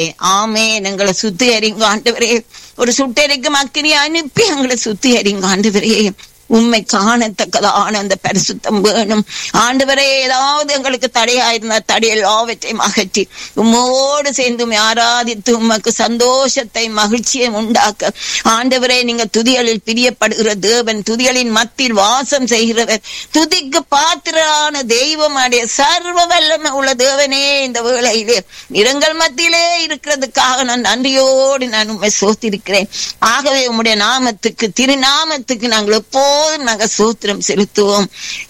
ஆமென் எங்களை சுத்திகரிங்க ஆண்டவரே ஒரு சுட்டெரிக்கும் அக்கினி அனுப்பி எங்களை சுத்திகரிங்க ஆண்டவரே உண்மை காணத்தக்கதான அந்த பரிசுத்தம் வேணும் ஆண்டவரே ஏதாவது எங்களுக்கு தடையாயிருந்தா தடை எல்லாவற்றையும் அகற்றி உம்மோடு சேர்ந்து உம்மை ஆராதித்து உமக்கு சந்தோஷத்தை மகிழ்ச்சியை உண்டாக்க ஆண்டவரே நீங்க துதிகளில் பிரியப்படுகிற தேவன் துதிகளின் மத்தியில் வாசம் செய்கிறவர் துதிக்கு பாத்திரான தெய்வம் அடைய சர்வ வல்லமை உள்ள தேவனே இந்த வேளையிலே இரங்கல் மத்தியிலே இருக்கிறதுக்காக நான் நன்றியோடு நான் உண்மை சோத்திருக்கிறேன் ஆகவே உம்முடைய நாமத்துக்கு திருநாமத்துக்கு நாங்கள் எப்போதும் நாங்கள் சூத்திரம் செலுத்துவோம்